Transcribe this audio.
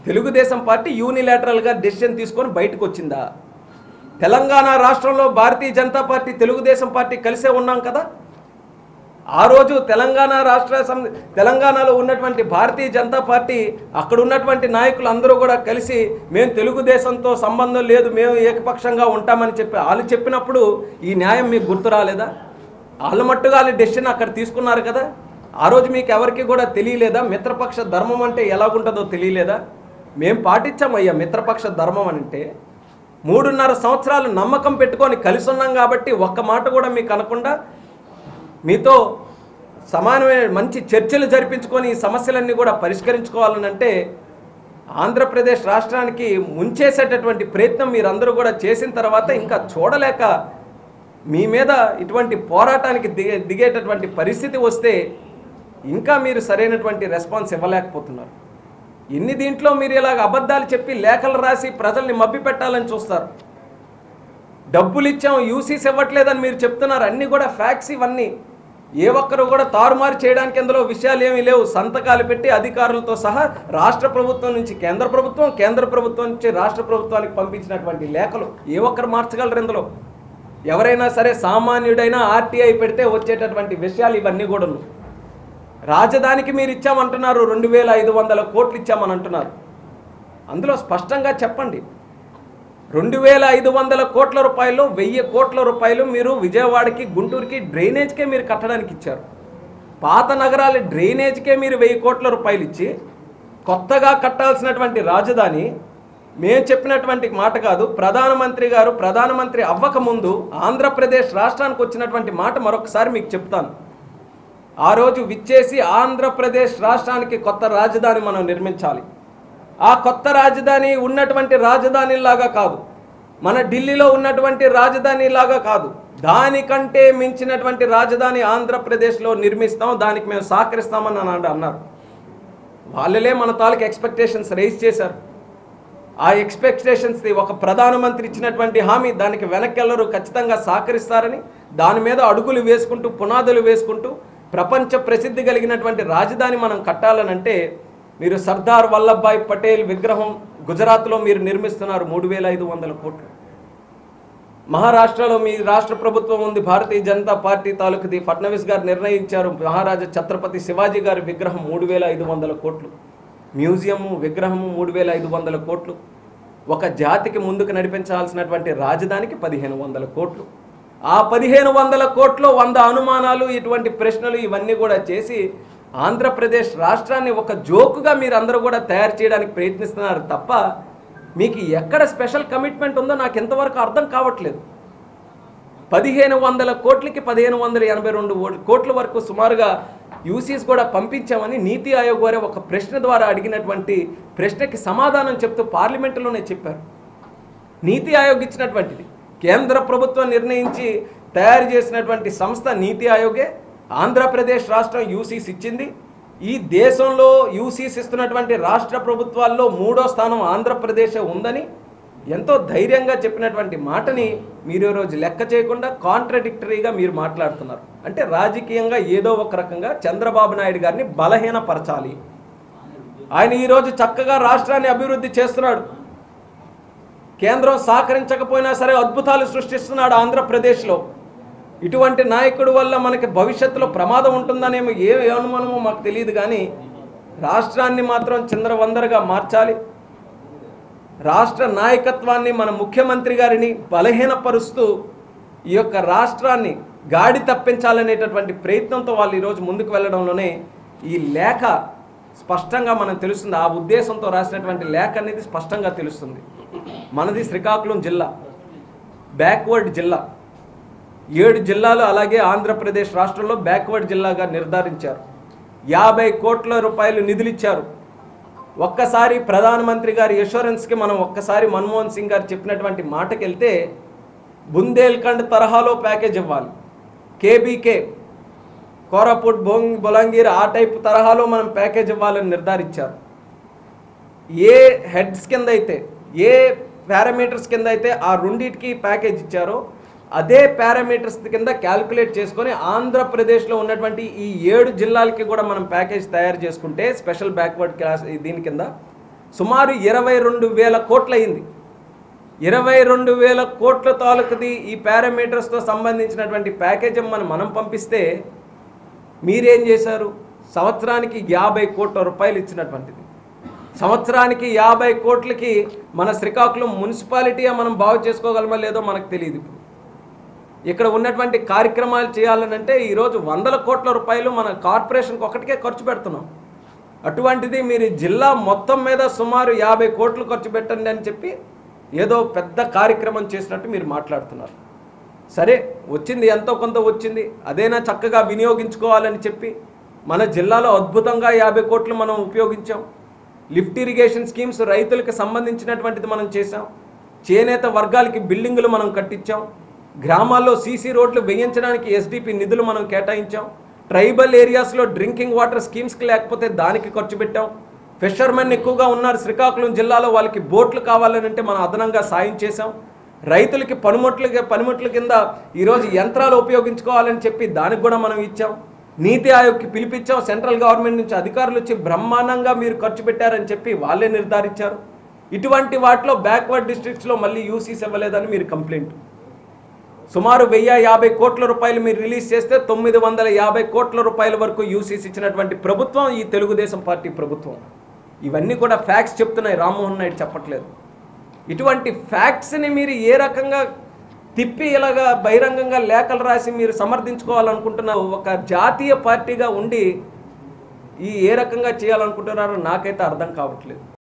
Telugu Desam party యూనిలాటరల్గా decision తీసుకొని బయటకు వచ్చిందా తెలంగాణ రాష్ట్రంలో భారతీయ జనతా పార్టీ తెలుగుదేశం పార్టీ కలిసే ఉన్నాం కదా ఆ రోజు తెలంగాణ రాష్ట్ర సమి తెలంగాణలో ఉన్నటువంటి భారతీయ జనతా పార్టీ అక్కడ ఉన్నటువంటి నాయకులు అందరూ కూడా కలిసి మేము తెలుగుదేశంతో సంబంధం లేదు మేము ఏకపక్షంగా ఉంటామని చెప్పి వాళ్ళు చెప్పినప్పుడు ఈ న్యాయం మీకు గుర్తు రాలేదా వాళ్ళ మట్టుగా వాళ్ళు డెసిషన్ అక్కడ తీసుకున్నారు కదా ఆ రోజు మీకు ఎవరికి కూడా తెలియలేదా మిత్రపక్ష ధర్మం అంటే ఎలాగుంటుందో తెలియలేదా మేము పాటించామయ్యా మిత్రపక్ష ధర్మం అని అంటే మూడున్నర సంవత్సరాలు నమ్మకం పెట్టుకొని కలిసి ఉన్నాం కాబట్టి ఒక్క మాట కూడా మీకు అనకుండా మీతో సమానమైన మంచి చర్చలు జరిపించుకొని ఈ సమస్యలన్నీ కూడా పరిష్కరించుకోవాలని అంటే ఆంధ్రప్రదేశ్ రాష్ట్రానికి ముంచేసేటటువంటి ప్రయత్నం మీరందరూ కూడా చేసిన తర్వాత ఇంకా చూడలేక మీ మీద ఇటువంటి పోరాటానికి దిగే దిగేటటువంటి పరిస్థితి వస్తే ఇంకా మీరు సరైనటువంటి రెస్పాన్స్ ఇవ్వలేకపోతున్నారు ఎన్ని దీంట్లో మీరు ఇలాగ అబద్ధాలు చెప్పి లేఖలు రాసి ప్రజల్ని మభ్య పెట్టాలని చూస్తారు డబ్బులు ఇచ్చాం యూసీస్ ఇవ్వట్లేదని మీరు చెప్తున్నారు అన్నీ కూడా ఫ్యాక్స్ ఇవన్నీ ఏ ఒక్కరు కూడా తారుమారు చేయడానికి అందులో విషయాలు ఏమీ లేవు సంతకాలు పెట్టి అధికారులతో సహా రాష్ట్ర ప్రభుత్వం నుంచి కేంద్ర ప్రభుత్వం కేంద్ర ప్రభుత్వం నుంచి రాష్ట్ర ప్రభుత్వానికి పంపించినటువంటి లేఖలు ఏ ఒక్కరు మార్చగలరు ఇందులో ఎవరైనా సరే సామాన్యుడైనా ఆర్టీఐ పెడితే వచ్చేటటువంటి విషయాలు ఇవన్నీ కూడా రాజధానికి మీరు ఇచ్చామంటున్నారు రెండు వేల ఐదు వందల కోట్లు ఇచ్చామని అంటున్నారు అందులో స్పష్టంగా చెప్పండి రెండు వేల ఐదు వందల కోట్ల రూపాయలు వెయ్యి కోట్ల రూపాయలు మీరు విజయవాడకి గుంటూరుకి డ్రైనేజ్కే మీరు కట్టడానికి ఇచ్చారు పాత నగరాల డ్రైనేజ్కే మీరు వెయ్యి కోట్ల రూపాయలు ఇచ్చి కొత్తగా కట్టాల్సినటువంటి రాజధాని మేము చెప్పినటువంటి మాట కాదు ప్రధానమంత్రి గారు ప్రధానమంత్రి అవ్వక ముందు ఆంధ్రప్రదేశ్ రాష్ట్రానికి వచ్చినటువంటి మాట మరొకసారి మీకు చెప్తాను ఆ రోజు విచ్చేసి ఆంధ్రప్రదేశ్ రాష్ట్రానికి కొత్త రాజధాని మనం నిర్మించాలి ఆ కొత్త రాజధాని ఉన్నటువంటి రాజధానిలాగా కాదు మన ఢిల్లీలో ఉన్నటువంటి రాజధానిలాగా కాదు దానికంటే మించినటువంటి రాజధాని ఆంధ్రప్రదేశ్లో నిర్మిస్తాం దానికి మేము సహకరిస్తామని అన్నాడు అన్నారు వాళ్ళలే మన తాలూకు ఎక్స్పెక్టేషన్స్ రైజ్ చేశారు ఆ ఎక్స్పెక్టేషన్స్ది ఒక ప్రధానమంత్రి ఇచ్చినటువంటి హామీ దానికి వెనక్కెళ్ళరు ఖచ్చితంగా సహకరిస్తారని దాని మీద అడుగులు వేసుకుంటూ పునాదులు వేసుకుంటూ ప్రపంచ ప్రసిద్ధి కలిగినటువంటి రాజధాని మనం కట్టాలనంటే మీరు సర్దార్ వల్లభాయ్ పటేల్ విగ్రహం గుజరాత్లో మీరు నిర్మిస్తున్నారు మూడు వేల ఐదు వందల కోట్లు మహారాష్ట్రలో మీ రాష్ట్ర ప్రభుత్వం ఉంది భారతీయ జనతా పార్టీ తాలూకుది ఫడ్నవీస్ గారు నిర్ణయించారు మహారాజా ఛత్రపతి శివాజీ గారి విగ్రహం మూడు వేల ఐదు వందల కోట్లు మ్యూజియము విగ్రహము మూడు వేల ఐదు వందల కోట్లు ఒక జాతికి ముందుకు నడిపించాల్సినటువంటి రాజధానికి పదిహేను వందల కోట్లు ఆ పదిహేను వందల కోట్లు వంద అనుమానాలు ఇటువంటి ప్రశ్నలు ఇవన్నీ కూడా చేసి ఆంధ్రప్రదేశ్ రాష్ట్రాన్ని ఒక జోకుగా మీరు అందరూ కూడా తయారు చేయడానికి ప్రయత్నిస్తున్నారు తప్ప మీకు ఎక్కడ స్పెషల్ కమిట్మెంట్ ఉందో నాకు ఎంతవరకు అర్థం కావట్లేదు పదిహేను వందల కోట్లకి పదిహేను వందల ఎనభై రెండు ఓ- కోట్ల వరకు సుమారుగా యూసీస్ కూడా పంపించామని నీతి ఆయోగ్ వారే ఒక ప్రశ్న ద్వారా అడిగినటువంటి ప్రశ్నకి సమాధానం చెప్తూ పార్లమెంటులోనే చెప్పారు నీతి ఆయోగ్ ఇచ్చినటువంటిది కేంద్ర ప్రభుత్వం నిర్ణయించి తయారు చేసినటువంటి సంస్థ నీతి ఆయోగే ఆంధ్రప్రదేశ్ రాష్ట్రం యూసీస్ ఇచ్చింది ఈ దేశంలో యూసీస్ ఇస్తున్నటువంటి రాష్ట్ర ప్రభుత్వాల్లో మూడో స్థానం ఆంధ్రప్రదేశ్ ఉందని ఎంతో ధైర్యంగా చెప్పినటువంటి మాటని మీరు ఈ రోజు లెక్క చేయకుండా కాంట్రడిక్టరీగా మీరు మాట్లాడుతున్నారు అంటే రాజకీయంగా ఏదో ఒక రకంగా చంద్రబాబు నాయుడు గారిని బలహీనపరచాలి ఆయన ఈరోజు చక్కగా రాష్ట్రాన్ని అభివృద్ధి చేస్తున్నాడు కేంద్రం సహకరించకపోయినా సరే అద్భుతాలు సృష్టిస్తున్నాడు ఆంధ్రప్రదేశ్లో ఇటువంటి నాయకుడు వల్ల మనకి భవిష్యత్తులో ప్రమాదం ఉంటుందనేమో ఏ ఏ అనుమానమో మాకు తెలియదు కానీ రాష్ట్రాన్ని మాత్రం చిందరవందరగా మార్చాలి రాష్ట్ర నాయకత్వాన్ని మన ముఖ్యమంత్రి గారిని బలహీనపరుస్తూ ఈ యొక్క రాష్ట్రాన్ని గాడి తప్పించాలనేటటువంటి ప్రయత్నంతో వాళ్ళు ఈరోజు ముందుకు వెళ్ళడంలోనే ఈ లేఖ స్పష్టంగా మనం తెలుస్తుంది ఆ ఉద్దేశంతో రాసినటువంటి లేఖ అనేది స్పష్టంగా తెలుస్తుంది మనది శ్రీకాకుళం జిల్లా బ్యాక్వర్డ్ జిల్లా ఏడు జిల్లాలు అలాగే ఆంధ్రప్రదేశ్ రాష్ట్రంలో బ్యాక్వర్డ్ జిల్లాగా నిర్ధారించారు యాభై కోట్ల రూపాయలు నిధులిచ్చారు ఒక్కసారి ప్రధానమంత్రి గారి అష్యూరెన్స్కి మనం ఒక్కసారి మన్మోహన్ సింగ్ గారు చెప్పినటువంటి మాటకి వెళ్తే బుందేల్ఖండ్ తరహాలో ప్యాకేజ్ ఇవ్వాలి కేబీకే కోరాపుట్ బొంగ్ బొలంగీర్ ఆ టైప్ తరహాలో మనం ప్యాకేజ్ ఇవ్వాలని నిర్ధారించారు ఏ హెడ్స్ కింద అయితే ఏ పారామీటర్స్ కింద అయితే ఆ రెండింటికి ప్యాకేజ్ ఇచ్చారో అదే పారామీటర్స్ కింద క్యాల్కులేట్ చేసుకొని ఆంధ్రప్రదేశ్లో ఉన్నటువంటి ఈ ఏడు జిల్లాలకి కూడా మనం ప్యాకేజ్ తయారు చేసుకుంటే స్పెషల్ బ్యాక్వర్డ్ క్లాస్ దీని కింద సుమారు ఇరవై రెండు వేల కోట్లు అయింది ఇరవై రెండు వేల కోట్ల తాలూకుది ఈ పారామీటర్స్తో సంబంధించినటువంటి ప్యాకేజ్ మనం మనం పంపిస్తే మీరేం చేశారు సంవత్సరానికి యాభై కోట్ల రూపాయలు ఇచ్చినటువంటిది సంవత్సరానికి యాభై కోట్లకి మన శ్రీకాకుళం మున్సిపాలిటీ మనం బాగు చేసుకోగలమో లేదో మనకు తెలియదు ఇప్పుడు ఇక్కడ ఉన్నటువంటి కార్యక్రమాలు చేయాలనంటే ఈరోజు వందల కోట్ల రూపాయలు మన కార్పొరేషన్కి ఒకటికే ఖర్చు పెడుతున్నాం అటువంటిది మీరు జిల్లా మొత్తం మీద సుమారు యాభై కోట్లు ఖర్చు పెట్టండి అని చెప్పి ఏదో పెద్ద కార్యక్రమం చేసినట్టు మీరు మాట్లాడుతున్నారు సరే వచ్చింది ఎంతో కొంత వచ్చింది అదేనా చక్కగా వినియోగించుకోవాలని చెప్పి మన జిల్లాలో అద్భుతంగా యాభై కోట్లు మనం ఉపయోగించాం లిఫ్ట్ ఇరిగేషన్ స్కీమ్స్ రైతులకు సంబంధించినటువంటిది మనం చేసాం చేనేత వర్గాలకి బిల్డింగులు మనం కట్టించాం గ్రామాల్లో సీసీ రోడ్లు వేయించడానికి ఎస్డిపి నిధులు మనం కేటాయించాం ట్రైబల్ ఏరియాస్లో డ్రింకింగ్ వాటర్ స్కీమ్స్కి లేకపోతే దానికి ఖర్చు పెట్టాం ఫిషర్మెన్ ఎక్కువగా ఉన్నారు శ్రీకాకుళం జిల్లాలో వాళ్ళకి బోట్లు కావాలని అంటే మనం అదనంగా సాయం చేశాం రైతులకి పనిముట్లు పనిముట్ల కింద ఈరోజు యంత్రాలు ఉపయోగించుకోవాలని చెప్పి దానికి కూడా మనం ఇచ్చాం నీతి ఆయోగ్కి పిలిపించాం సెంట్రల్ గవర్నమెంట్ నుంచి అధికారులు వచ్చి బ్రహ్మాండంగా మీరు ఖర్చు పెట్టారని చెప్పి వాళ్ళే నిర్ధారించారు ఇటువంటి వాటిలో బ్యాక్వర్డ్ డిస్ట్రిక్ట్స్లో మళ్ళీ యూసీస్ ఇవ్వలేదని మీరు కంప్లైంట్ సుమారు వెయ్యి యాభై కోట్ల రూపాయలు మీరు రిలీజ్ చేస్తే తొమ్మిది వందల యాభై కోట్ల రూపాయల వరకు యూసీస్ ఇచ్చినటువంటి ప్రభుత్వం ఈ తెలుగుదేశం పార్టీ ప్రభుత్వం ఇవన్నీ కూడా ఫ్యాక్ట్స్ చెప్తున్నాయి రామ్మోహన్ నాయుడు చెప్పట్లేదు ఇటువంటి ఫ్యాక్ట్స్ని మీరు ఏ రకంగా తిప్పి ఇలాగా బహిరంగంగా లేఖలు రాసి మీరు సమర్థించుకోవాలనుకుంటున్న ఒక జాతీయ పార్టీగా ఉండి ఈ ఏ రకంగా చేయాలనుకుంటున్నారో నాకైతే అర్థం కావట్లేదు